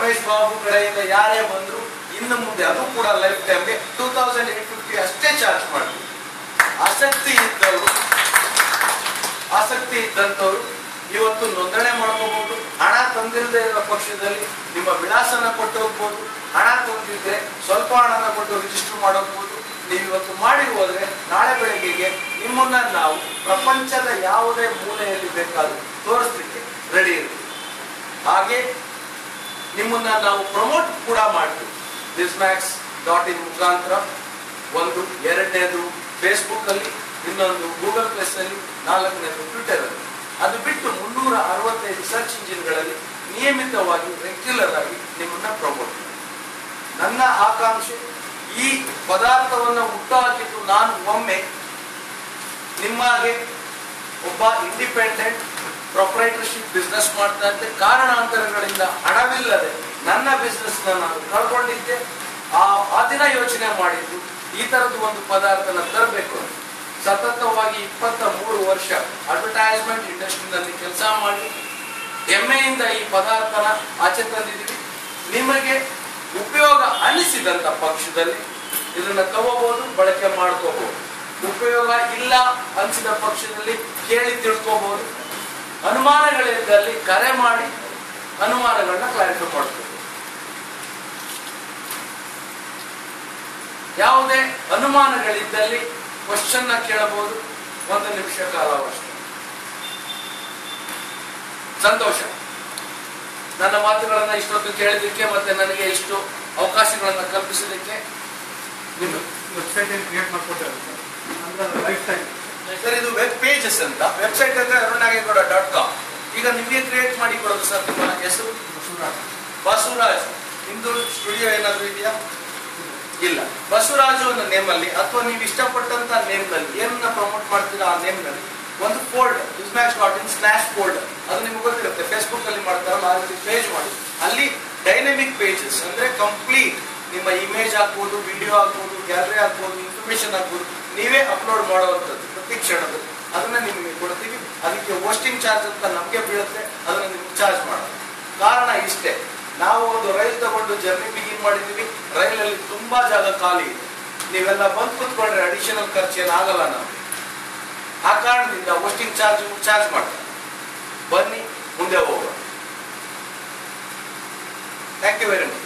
ರಮೇಶ್ ಬಾಬು ಕಡೆಯಿಂದ ಯಾರೇ ಬಂದ್ರು ಇನ್ನು ಮುಂದೆ ಅದು ಕೂಡ ಲೈಫ್ ಟೈಮ್ಗೆ ಟೂ ತೌಸಂಡ್ ಏಟ್ ಫಿಫ್ಟಿ ಅಷ್ಟೇ ಚಾರ್ಜ್ ಮಾಡ್ತೀವಿ ಆಸಕ್ತಿ ಇದ್ದವರು ಆಸಕ್ತಿ ಇದ್ದಂಥವ್ರು ಇವತ್ತು ನೋಂದಣಿ ಮಾಡ್ಕೋಬಹುದು ಹಣ ತಂದಿಲ್ಲದೆ ಇರೋ ಪಕ್ಷದಲ್ಲಿ ನಿಮ್ಮ ವಿಳಾಸನ ಕೊಟ್ಟು ಹೋಗ್ಬೋದು ಹಣ ತಂದಿದ್ರೆ ಸ್ವಲ್ಪ ಹಣನ ಕೊಟ್ಟು ರಿಜಿಸ್ಟರ್ ಮಾಡೋಗ್ಬೋದು ನೀವು ಇವತ್ತು ಮಾಡಿ ಹೋದ್ರೆ ನಾಳೆ ಬೆಳಗ್ಗೆಗೆ ನಿಮ್ಮನ್ನ ನಾವು ಪ್ರಪಂಚದ ಯಾವುದೇ ಮೂಲೆಯಲ್ಲಿ ಬೇಕಾದ್ರೂ ತೋರಿಸ್ಲಿಕ್ಕೆ ರೆಡಿ ಇರ್ತೀವಿ ಹಾಗೆ ನಿಮ್ಮನ್ನ ನಾವು ಪ್ರಮೋಟ್ ಕೂಡ ಮಾಡ್ತೀವಿ ಬಿಸ್ಮ್ಯಾಕ್ಸ್ ಡಾಟ್ ಇನ್ ಮುಖಾಂತರ ಒಂದು ಎರಡನೇದು ಫೇಸ್ಬುಕ್ ಅಲ್ಲಿ ಇನ್ನೊಂದು ಗೂಗಲ್ ಪ್ಲಸ್ ಅಲ್ಲಿ ನಾಲ್ಕನೇದು ಟ್ವಿಟರ್ ಅಲ್ಲಿ ಅದು ಬಿಟ್ಟು ಮುನ್ನೂರ ಅರವತ್ತೈದು ಸರ್ಚ್ ಇಂಜಿನ್ಗಳಲ್ಲಿ ನಿಯಮಿತವಾಗಿ ರೆಗ್ಯುಲರ್ ಆಗಿ ನಿಮ್ಮನ್ನ ಪ್ರಮೋಟ್ ಮಾಡಿ ನನ್ನ ಆಕಾಂಕ್ಷೆ ಈ ಪದಾರ್ಥವನ್ನು ಹುಟ್ಟುಹಾಕಿದ್ದು ನಾನು ಒಮ್ಮೆ ನಿಮ್ಮಾಗೆ ಒಬ್ಬ ಇಂಡಿಪೆಂಡೆಂಟ್ ಪ್ರೊಪ್ರೈಟರ್ಶಿಪ್ ಬಿಸ್ನೆಸ್ ಮಾಡ್ತಾ ಇದ್ದೆ ಕಾರಣಾಂತರಗಳಿಂದ ಹಣವಿಲ್ಲದೆ ನನ್ನ ಬಿಸ್ನೆಸ್ ನಾನು ಕಳ್ಕೊಂಡಿದ್ದೆ ಆ ಆ ದಿನ ಯೋಚನೆ ಮಾಡಿದ್ದು ಈ ತರದ್ದು ಒಂದು ಪದಾರ್ಥನ ತರಬೇಕು ಅಂತ ಸತತವಾಗಿ ಇಪ್ಪತ್ತ ಮೂರು ವರ್ಷ ಅಡ್ವರ್ಟೈಸ್ಮೆಂಟ್ ಇಂಡಸ್ಟ್ರಿನಲ್ಲಿ ಕೆಲಸ ಮಾಡಿ ಹೆಮ್ಮೆಯಿಂದ ಈ ಪದಾರ್ಥನ ಆಚೆ ತಂದಿದ್ದೀವಿ ನಿಮಗೆ ಉಪಯೋಗ ಅನಿಸಿದಂತ ಪಕ್ಷದಲ್ಲಿ ಇದನ್ನ ತಗೋಬಹುದು ಬಳಕೆ ಮಾಡ್ಕೋಬಹುದು ಉಪಯೋಗ ಇಲ್ಲ ಅನಿಸಿದ ಪಕ್ಷದಲ್ಲಿ ಕೇಳಿ ತಿಳ್ಕೋಬಹುದು ಅನುಮಾನಗಳಿದ್ದಲ್ಲಿ ಕರೆ ಮಾಡಿ ಅನುಮಾನಗಳನ್ನ ಕ್ಲಾರಿಫೈ ಮಾಡ್ಕೋಬಹುದು ಯಾವುದೇ ಅನುಮಾನಗಳಿದ್ದಲ್ಲಿ ಕ್ವಶನ್ ಕೇಳಬಹುದು ಒಂದು ನಿಮಿಷ ಕಾಲಾವಕಾಶ ಸಂತೋಷ ನನ್ನ ಮಾತುಗಳನ್ನ ಇಷ್ಟೊತ್ತು ಕೇಳಿದ್ದಕ್ಕೆ ಮತ್ತೆ ನನಗೆ ಇಷ್ಟು ಅವಕಾಶಗಳನ್ನ ಕಲ್ಪಿಸಿದ್ದಕ್ಕೆ ನಿಮ್ಮ ವೆಬ್ಸೈಟ್ ಏನು ಕ್ರಿಯೇಟ್ ಮಾಡ್ಕೊಟ್ಟಿದ್ದಾರೆ ಸರ್ ಅಂದ್ರೆ ಲೈಫ್ ಟೈಮ್ ಸರ್ ಇದು ವೆಬ್ ಪೇಜಸ್ ಅಂತ ವೆಬ್ಸೈಟ್ ಅಂದ್ರೆ ಅರುಣಾಗೇಗೌಡ ಡಾಟ್ ಕಾಮ್ ಈಗ ನಿಮಗೆ ಕ್ರಿಯೇಟ್ ಮಾಡಿ ಕೊಡೋದು ಸರ್ ನಿಮ್ಮ ಹೆಸರು ಬಸವರಾಜ್ ಬಸವರಾಜ್ ನಿಮ್ದು ಸ್ಟುಡಿಯೋ ಏನಾದ್ರು ಇದೆಯಾ ಇಲ್ಲ ಬಸವರಾಜು ಅನ್ನೋ ನೇಮ್ ಅಲ್ಲಿ ಅಥವಾ ನೀವು ಇಷ್ಟಪಟ್ಟಂತ ನೇಮ್ ನಲ್ಲಿ ಏನನ್ನ ಪ್ರಮೋಟ್ ಮಾಡ್ತೀರಾ ಆ ನೇಮ್ ನಲ್ಲಿ ಒಂದು ಫೋಲ್ಡ್ ಬಿಸ್ಮ್ಯಾಕ್ಸ್ ಡಾಟ್ ಇನ್ ಸ್ಲಾಶ್ ಫೋಲ್ಡ್ ಅದು ನಿಮ್ಗೆ ಗೊತ್ತಿರುತ್ತೆ ಫೇಸ್ಬುಕ್ ಅಲ್ಲಿ ಮಾಡ್ತಾರಲ್ಲ ಆ ರೀತಿ ಪೇಜ್ ಮಾಡಿ ಅಲ್ಲಿ ಡೈನಮಿಕ್ ಪೇಜಸ್ ಅಂದ್ರೆ ಕಂಪ್ಲೀಟ್ ನಿಮ್ಮ ಇಮೇಜ್ ಹಾಕ್ಬೋದು ವಿಡಿಯೋ ಹಾಕ್ಬೋದು ಗ್ಯಾಲರಿ ಹಾಕ್ಬೋದು ಇನ್ಫಾರ್ಮೇಶನ್ ಹಾಕ್ಬೋದು ನೀವೇ ಅಪ್ಲೋಡ್ ಮಾಡುವಂಥದ್ದು ಪ್ರತಿ ಕ್ಷಣದಲ್ಲಿ ಅದನ್ನ ನಿಮಗೆ ಕೊಡ್ತೀವಿ ಅದಕ್ಕೆ ಹೋಸ್ಟಿಂಗ್ ಚಾರ್ಜ್ ಅಂತ ನಮಗೆ ಬೀಳುತ್ತೆ ಅದನ್ನ ನಿಮ್ಗೆ ಚಾರ್ಜ್ ಮಾಡೋದು ಕಾರಣ ಇಷ್ಟೇ ನಾವು ಒಂದು ರೈಲ್ ತಗೊಂಡು ಜರ್ನಿ ಬಿಗಿನ್ ಮಾಡಿದೀವಿ ರೈಲಲ್ಲಿ ತುಂಬಾ ಜಾಗ ಖಾಲಿ ಇದೆ ನೀವೆಲ್ಲ ಬಂದು ಕುತ್ಕೊಂಡ್ರೆ ಅಡಿಷನಲ್ ಖರ್ಚು ಏನಾಗಲ್ಲ ನಮ್ಗೆ ಆ ಕಾರಣದಿಂದ ಹೋಸ್ಟಿಂಗ್ ಚಾರ್ಜ್ ಚಾರ್ಜ್ ಮಾಡ್ತಾರೆ ಬನ್ನಿ ಮುಂದೆ ಹೋಗೋಣ ಥ್ಯಾಂಕ್ ಯು ವೆರಿ ಮಚ್